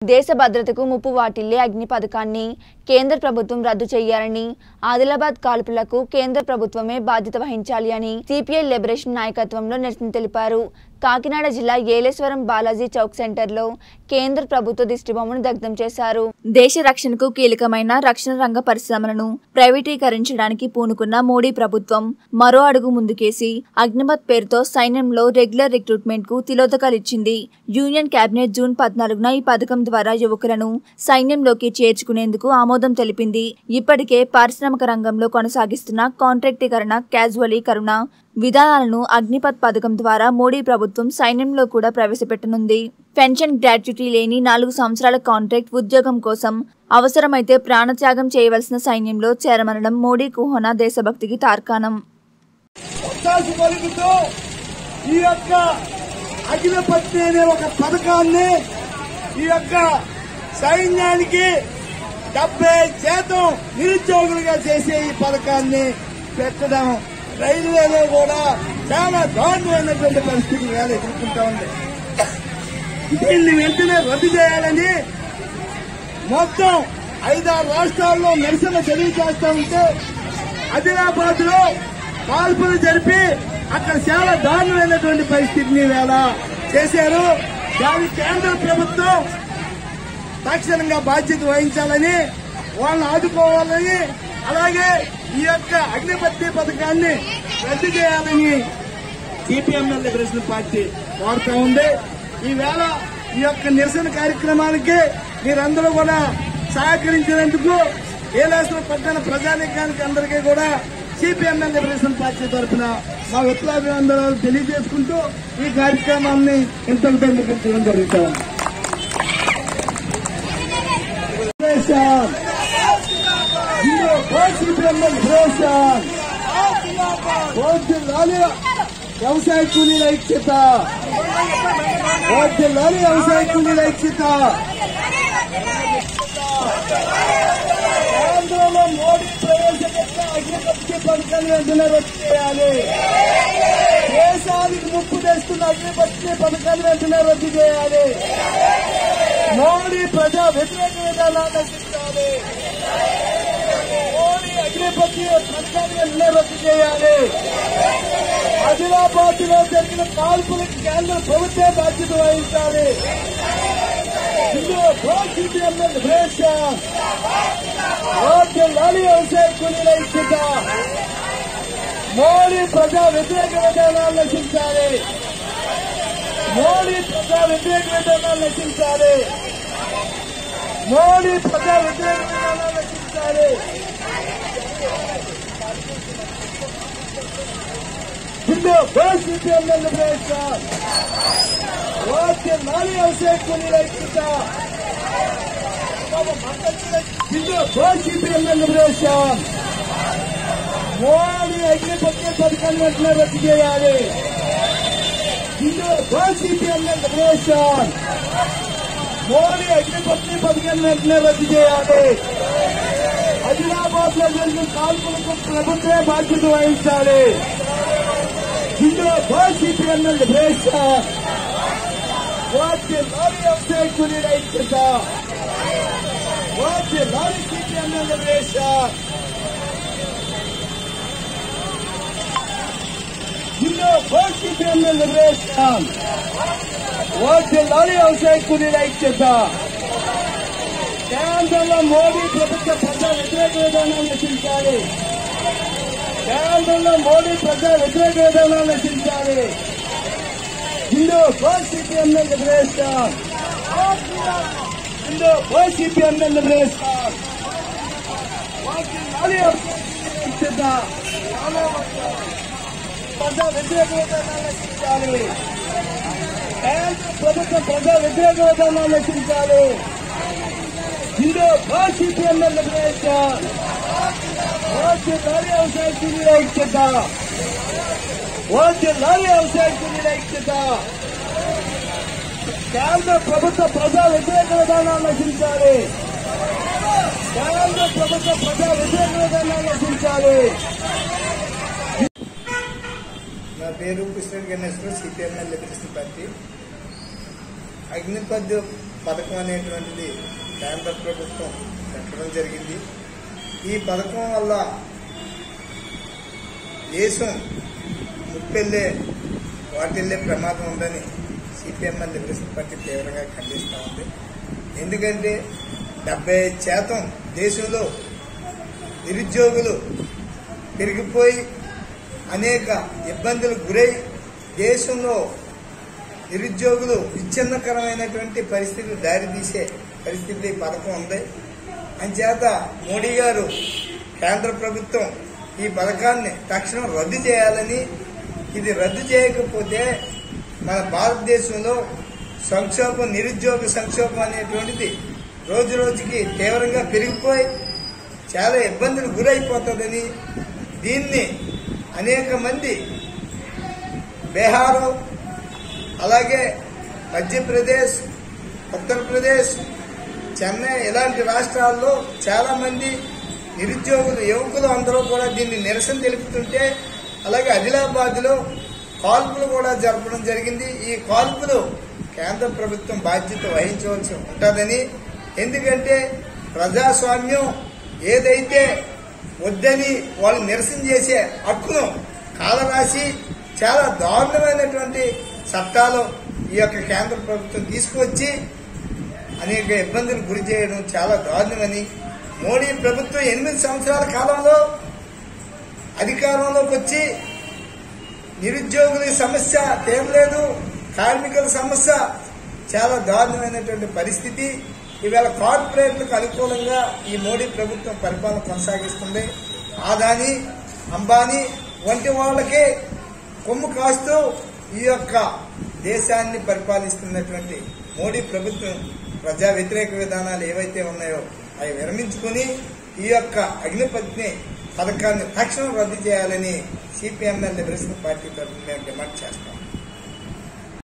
దేశ భద్రతకు ముప్పు వాటిల్లే అగ్ని పథకాన్ని కేంద్ర ప్రభుత్వం రద్దు చేయాలని ఆదిలాబాద్ కాల్పులకు కేంద్ర ప్రభుత్వమే బాధ్యత వహించాలి అని సిపిఐ లిబరేషన్ నాయకత్వంలో నిరసన తెలిపారు కాకినాడ జిల్లా ఏలేశ్వరం బాలాజీ చౌక్ సెంటర్లో కేంద్ర ప్రభుత్వ దిష్టిబొమ్మను దగ్ధం చేశారు దేశ రక్షణకు కీలకమైన రక్షణ రంగ పరిశ్రమలను ప్రైవేటీకరించడానికి పూనుకున్న మోడీ ప్రభుత్వం మరో అడుగు ముందుకేసి అగ్నిమత్ పేరుతో సైన్యంలో రెగ్యులర్ రిక్రూట్మెంట్ కు తిలోదకాలిచ్చింది యూనియన్ కేబినెట్ జూన్ పద్నాలుగున ఈ పథకం ద్వారా యువకులను సైన్యంలోకి చేర్చుకునేందుకు ఆమోదం తెలిపింది ఇప్పటికే పారిశ్రామిక రంగంలో కొనసాగిస్తున్న కాంట్రాక్టీకరణ క్యాజువలీకరణ విధానాలను అగ్నిపత్ పథకం ద్వారా మోడీ ప్రభుత్వం సైన్యంలో కూడా ప్రవేశపెట్టనుంది పెన్షన్ గ్రాట్యుటీ లేని నాలుగు సంవత్సరాల కాంట్రాక్ట్ ఉద్యోగం కోసం అవసరమైతే ప్రాణత్యాగం చేయవలసిన సైన్యంలో చేరమనడం మోడీ కుహన దేశభక్తికి తార్కాణం ఒత్తాసు పలుకుతూ ఈ యొక్క అఖిలపత్ని అనే ఒక పథకాన్ని ఈ యొక్క సైన్యానికి డెబ్బై శాతం నిరుద్యోగులుగా చేసే ఈ పథకాన్ని పెట్టడం రైల్వేలో కూడా చాలా దారుణమైనటువంటి పరిస్థితి వేళ ఎదుర్కొంటా ఉంది దీన్ని వెంటనే రద్దు చేయాలని మొత్తం ఐదారు రాష్ట్రాల్లో నిరసన తెలియజేస్తా ఉంటే ఆదిలాబాద్ లో కాల్పులు జరిపి అక్కడ చాలా దారుణమైనటువంటి పరిస్థితిని వేళ చేశారు దాని కేంద్ర ప్రభుత్వం తక్షణంగా బాధ్యత వహించాలని వాళ్ళని ఆదుకోవాలని అలాగే ఈ యొక్క అగ్నిపత్తి పథకాన్ని రద్దు చేయాలని సిపిఎంఎల్ లిబరేషన్ పార్టీ కోరుతా ఉంది ఈవేళ ఈ యొక్క నిరసన కార్యక్రమానికి మీరందరూ కూడా సహకరించినందుకు ఏలేశ్వర పట్టణ ప్రజానికానికి అందరికీ కూడా సిపిఎంఎల్ లిబరేషన్ పార్టీ తరఫున మా విప్లవాభివందనాలు తెలియజేసుకుంటూ ఈ కార్యక్రమాన్ని ఇంతటితో ముగించడం జరుగుతుంది సిపిఎంఎల్ లిబరేషన్ లాలి వ్యవసాయ కూలీల ఐక్యత లాలి వ్యవసాయ కూలీల ఐక్యత కేంద్రంలో మోడీ ప్రవేశపెట్టిన అగ్నిపత్తి పథకాన్ని వెంటనే రద్దు చేయాలి దేశానికి ముప్పు తెస్తున్న అగ్నిపత్తి పథకాన్ని వెంటనే రద్దు చేయాలి మోడీ ప్రజా వ్యతిరేక విధానాన్ని నశించాలి మోడీ అగ్నిపత్తి పథకాన్ని వెంటనే రద్దు చేయాలి ఆదిలాబాద్ లో జరిగిన కాల్పులకు కేంద్ర ప్రభుత్వ బాధ్యత వహించాలి ఇందులో సిపిఎంఎల్ లిబరేషన్ ఓకే లాలి వ్యవసాయ కూలీల ఐక్యత మోడీ ప్రజా వ్యతిరేక విధానాలు నశించాలి మోడీ ప్రజా వ్యతిరేక విధానాలు నశించాలి మోడీ ప్రజా వ్యతిరేక విధానాలు నశించాలి ఇందులో సిపిఎంఎల్ లిబరేషన్ ఓకే లాలి వ్యవసాయ కూలీల ఐక్యత ఇందులో సిపిఎంఎల్ లిబరేషన్ మోడీ అగ్నిపత్య పథకాన్ని వెంటనే రద్దు చేయాలి ఇందులో సిపిఎంఎల్ లిబరేషన్ మోడీ అగ్నిపత్య పథకాన్ని వెంటనే రద్దు చేయాలి ఆదిలాబాద్ లో జరిగిన కాల్పులకు ప్రభుత్వమే బాధ్యత వహించాలి ఇందులో సిపిఎంఎల్ లిబరేషన్ వాటి లారీ వ్యవసాయ కూలీల ఐక్యత వాటి లారీ సిపిఎంఎల్ లిబరేషన్ ఇందులో సిపిఎంఎల్ లిబరేషన్ వాటి లారీ వ్యవసాయ కూలీల ఐక్యత కేంద్రంలో మోడీ ప్రభుత్వ ప్రజా వ్యతిరేక విధానాన్ని నశించాలి కేంద్రంలో మోడీ ప్రజా వ్యతిరేక విధానాన్ని నశించాలి హిందూ సిపిఎంఎల్ లిబరేషన్ హిందూ సిపిఎంఎల్ లిబరేషన్ ప్రజా వ్యతిరేక విధానాన్ని నశించాలి కేంద్ర ప్రభుత్వం ప్రజా వ్యతిరేక విధానాన్ని నశించాలి హిందూ సిపిఎంఎల్ లిబరేషన్ ఓకే లారీ వ్యవసాయ కూలీల ఐక్యత ఓకే లారీ వ్యవసాయ కూలీల ఐక్యత కేంద్ర ప్రభుత్వ ప్రజా వ్యతిరేక విధానాన్ని నశించాలి కేంద్ర ప్రభుత్వ ప్రజా వ్యతిరేక విధానాన్ని నశించాలి నా పేరు Krishna Ganeshwar CPIML liberation party Agnipath పథకం అనేటువంటిది కేంద్ర ప్రభుత్వం పెట్టడం జరిగింది ఈ పథకం వల్ల దేశం ముప్పెళ్ళే వాటిల్లే ప్రమాదం ఉందని సిపిఎంఎల్ లిబరేషన్ పార్టీ తీవ్రంగా ఖండిస్తూ ఉంది ఎందుకంటే డెబ్బై ఐదు శాతం దేశంలో నిరుద్యోగులు పెరిగిపోయి అనేక ఇబ్బందులకు గురై దేశంలో నిరుద్యోగులు విచ్ఛిన్నకరమైనటువంటి పరిస్థితులు దారితీసే పరిస్థితి ఈ పథకం ఉంది అంచేత మోడీ గారు కేంద్ర ప్రభుత్వం ఈ పథకాన్ని తక్షణం రద్దు చేయాలని ఇది రద్దు చేయకపోతే మన భారతదేశంలో సంక్షోభం నిరుద్యోగ సంక్షోభం అనేటువంటిది రోజు రోజుకి తీవ్రంగా పెరిగిపోయి చాలా ఇబ్బందులు గురైపోతుందని దీన్ని అనేక మంది బీహారు అలాగే మధ్యప్రదేశ్ ఉత్తరప్రదేశ్ చెన్నై ఇలాంటి రాష్ట్రాల్లో చాలా మంది నిరుద్యోగులు యువకులు అందరూ కూడా దీన్ని నిరసన తెలుపుతుంటే అలాగే ఆదిలాబాద్ లో కాల్పులు కూడా జరపడం జరిగింది ఈ కాల్పులు కేంద్ర ప్రభుత్వం బాధ్యత వహించవలసి ఉంటుందని ఎందుకంటే ప్రజాస్వామ్యం ఏదైతే వద్దని వాళ్ళు నిరసన చేసే హక్కును కాలరాసి చాలా దారుణమైనటువంటి చట్టాలు ఈ యొక్క కేంద్ర ప్రభుత్వం తీసుకువచ్చి అనేక ఇబ్బందులు గురి చేయడం చాలా దారుణమని మోడీ ప్రభుత్వం ఎనిమిది సంవత్సరాల కాలంలో అధికారంలోకి వచ్చి నిరుద్యోగుల సమస్య తీరలేదు కార్మికుల సమస్య చాలా దారుణమైనటువంటి పరిస్థితి ఈవేళ కార్పొరేట్లకు అనుకూలంగా ఈ మోడీ ప్రభుత్వం పరిపాలన కొనసాగిస్తుంది ఆదాని అంబానీ వంటి వాళ్ళకి కొమ్ము కాస్తూ ఈ యొక్క దేశాన్ని పరిపాలిస్తున్నటువంటి మోడీ ప్రభుత్వం ప్రజా వ్యతిరేక విధానాలు ఏవైతే ఉన్నాయో అవి విరమించుకుని ఈ యొక్క అగ్నిపత్ని పథకాన్ని తక్షణం రద్దు చేయాలని సిపిఎంఎల్ లిబరేషన్ పార్టీ తరఫున మేము డిమాండ్ చేస్తాం